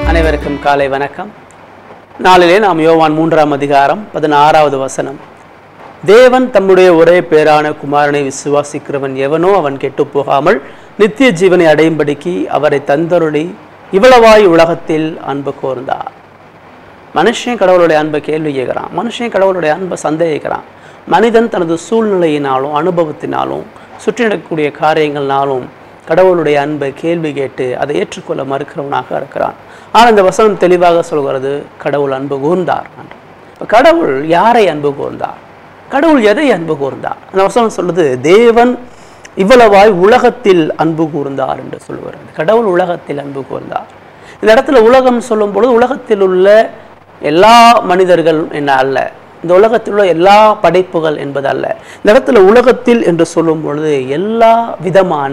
அனைவருக்கும் காலை வணக்கம் நாளிலே நாம் யோவான் மூன்றாம் அதிகாரம் பதினாறாவது வசனம் தேவன் தம்முடைய ஒரே பேரான குமாரனை விசுவாசிக்கிறவன் எவனோ அவன் கெட்டுப் போகாமல் நித்திய ஜீவனை அடையும்படிக்கு அவரை தந்தருளி இவ்வளவாய் உலகத்தில் அன்பு கோர்ந்தார் மனுஷன் கடவுளுடைய அன்பை கேள்வி கேட்குறான் மனுஷன் கடவுளுடைய அன்பை சந்தேகிக்கிறான் மனிதன் தனது சூழ்நிலையினாலும் அனுபவத்தினாலும் சுற்றி நடக்கக்கூடிய காரியங்கள்னாலும் கடவுளுடைய அன்பை கேள்வி கேட்டு அதை ஏற்றுக்கொள்ள மறுக்கிறவனாக இருக்கிறான் ஆனால் இந்த வசனம் தெளிவாக சொல்கிறது கடவுள் அன்பு கூர்ந்தார் என்று இப்ப கடவுள் யாரை அன்பு கூர்ந்தார் கடவுள் எதை அன்பு கூர்ந்தார் அந்த வசனம் சொல்லுது தேவன் இவ்வளவாய் உலகத்தில் அன்பு கூர்ந்தார் என்று சொல்லுகிறது கடவுள் உலகத்தில் அன்பு கூர்ந்தார் இந்த இடத்துல உலகம் சொல்லும் பொழுது உலகத்தில் உள்ள எல்லா மனிதர்கள் என்ன அல்ல இந்த உலகத்தில் உள்ள எல்லா படைப்புகள் என்பது அல்ல இந்த இடத்துல உலகத்தில் என்று சொல்லும் பொழுது எல்லா விதமான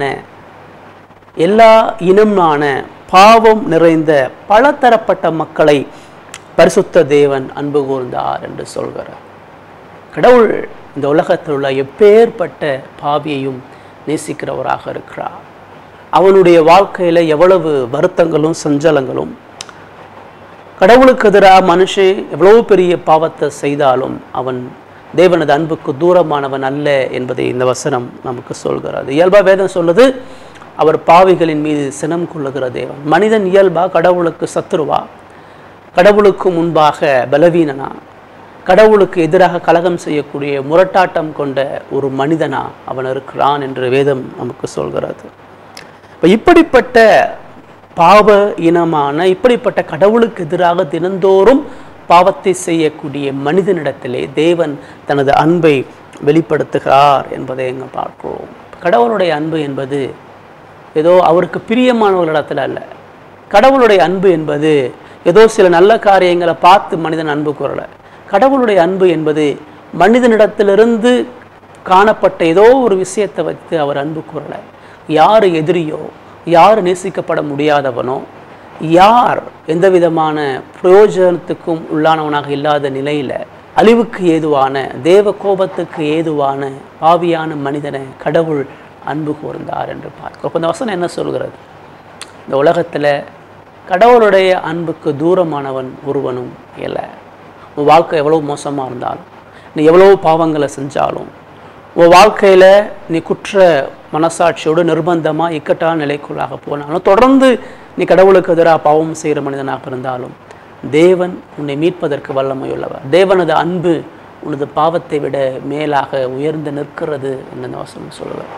எல்லா இனமான பாவம் நிறைந்த பலதரப்பட்ட மக்களை பரிசுத்த தேவன் அன்பு கூர்ந்தார் என்று சொல்கிறார் கடவுள் இந்த உலகத்தில் உள்ள எப்பேற்பட்ட பாவியையும் நேசிக்கிறவராக இருக்கிறார் அவனுடைய வாழ்க்கையில எவ்வளவு வருத்தங்களும் சஞ்சலங்களும் கடவுளுக்கு எதிராக மனுஷன் எவ்வளவு பெரிய பாவத்தை செய்தாலும் அவன் தேவனது அன்புக்கு தூரமானவன் அல்ல என்பதை இந்த வசனம் நமக்கு சொல்கிறது இயல்பா வேதம் சொல்லுது அவர் பாவிகளின் மீது சினம் கொள்ளுகிற தேவன் மனிதன் இயல்பா கடவுளுக்கு சத்துருவா கடவுளுக்கு முன்பாக பலவீனனா கடவுளுக்கு எதிராக கலகம் செய்யக்கூடிய முரட்டாட்டம் கொண்ட ஒரு மனிதனா அவன் இருக்கிறான் என்று வேதம் நமக்கு சொல்கிறது இப்போ இப்படிப்பட்ட பாவ இனமான இப்படிப்பட்ட கடவுளுக்கு எதிராக தினந்தோறும் பாவத்தை செய்யக்கூடிய மனிதனிடத்திலே தேவன் தனது அன்பை வெளிப்படுத்துகிறார் என்பதை எங்க பார்க்கிறோம் கடவுளுடைய அன்பு என்பது ஏதோ அவருக்கு பிரியமானவர்களிடத்தில் அல்ல கடவுளுடைய அன்பு என்பது ஏதோ சில நல்ல காரியங்களை பார்த்து மனிதன் அன்பு கூறல கடவுளுடைய அன்பு என்பது மனிதனிடத்திலிருந்து காணப்பட்ட ஏதோ ஒரு விஷயத்தை வைத்து அவர் அன்பு கூறல யார் எதிரியோ யார் நேசிக்கப்பட முடியாதவனோ யார் எந்த விதமான பிரயோஜனத்துக்கும் உள்ளானவனாக இல்லாத நிலையில அழிவுக்கு ஏதுவான தேவ கோபத்துக்கு ஏதுவான பாவியான மனிதனை கடவுள் அன்பு கூர்ந்தார் என்று பார்க்கிறோம் அப்போ இந்த வசனம் என்ன சொல்கிறது இந்த உலகத்தில் கடவுளுடைய அன்புக்கு தூரமானவன் ஒருவனும் இல்லை உன் வாழ்க்கை எவ்வளோ மோசமாக இருந்தாலும் நீ எவ்வளோ பாவங்களை செஞ்சாலும் உன் வாழ்க்கையில் நீ குற்ற மனசாட்சியோடு நிர்பந்தமாக இக்கட்டான நிலைக்குள்ளாக போனாலும் தொடர்ந்து நீ கடவுளுக்கு எதிராக பாவம் செய்கிற மனிதனாக இருந்தாலும் தேவன் உன்னை மீட்பதற்கு வல்லமையுள்ளவர் தேவனது அன்பு உனது பாவத்தை விட மேலாக உயர்ந்து நிற்கிறது என்று இந்த வசனம் சொல்லுவார்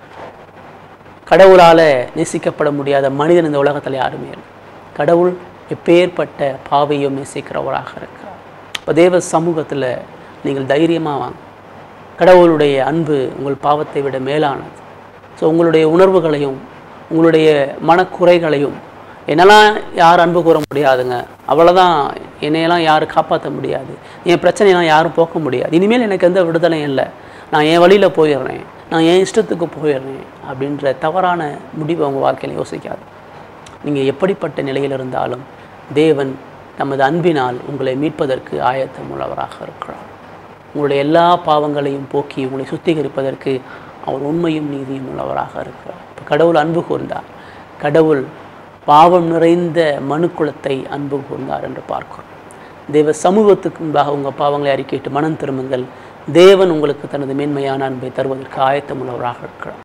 கடவுளால் நேசிக்கப்பட முடியாத மனிதன் இந்த உலகத்தில் யாருமே இல்லை கடவுள் எப்பேற்பட்ட பாவையும் நேசிக்கிறவராக இருக்கிறார் இப்போ தேவ சமூகத்தில் நீங்கள் தைரியமாக வாங்க கடவுளுடைய அன்பு உங்கள் பாவத்தை விட மேலானது ஸோ உங்களுடைய உணர்வுகளையும் உங்களுடைய மனக்குறைகளையும் என்னெல்லாம் யார் அன்பு கூற முடியாதுங்க அவ்வளோதான் என்னையெல்லாம் யாரும் காப்பாற்ற முடியாது என் பிரச்சனையெல்லாம் யாரும் போக்க முடியாது இனிமேல் எனக்கு எந்த விடுதலையும் இல்லை நான் என் வழியில் போயிடுறேன் நான் என் இஷ்டத்துக்கு போயிடுறேன் அப்படின்ற தவறான முடிவை உங்கள் வாழ்க்கையில் யோசிக்காது நீங்கள் எப்படிப்பட்ட நிலையில் இருந்தாலும் தேவன் நமது அன்பினால் உங்களை மீட்பதற்கு ஆயத்தம் உள்ளவராக இருக்கிறார் உங்களுடைய எல்லா பாவங்களையும் போக்கி உங்களை சுத்திகரிப்பதற்கு அவர் உண்மையும் நீதியும் உள்ளவராக இருக்கிறார் இப்போ கடவுள் அன்பு கூர்ந்தார் கடவுள் பாவம் நிறைந்த மனுக்குலத்தை அன்பு கூர்ந்தார் என்று பார்க்கிறோம் தேவ சமூகத்துக்கு முன்பாக உங்கள் பாவங்களை அறிக்கையிட்டு மனம் திரும்புங்கள் தேவன் உங்களுக்கு தனது மேன்மையான அன்பை தருவதற்கு ஆயத்தம் உள்ளவராக இருக்கிறார்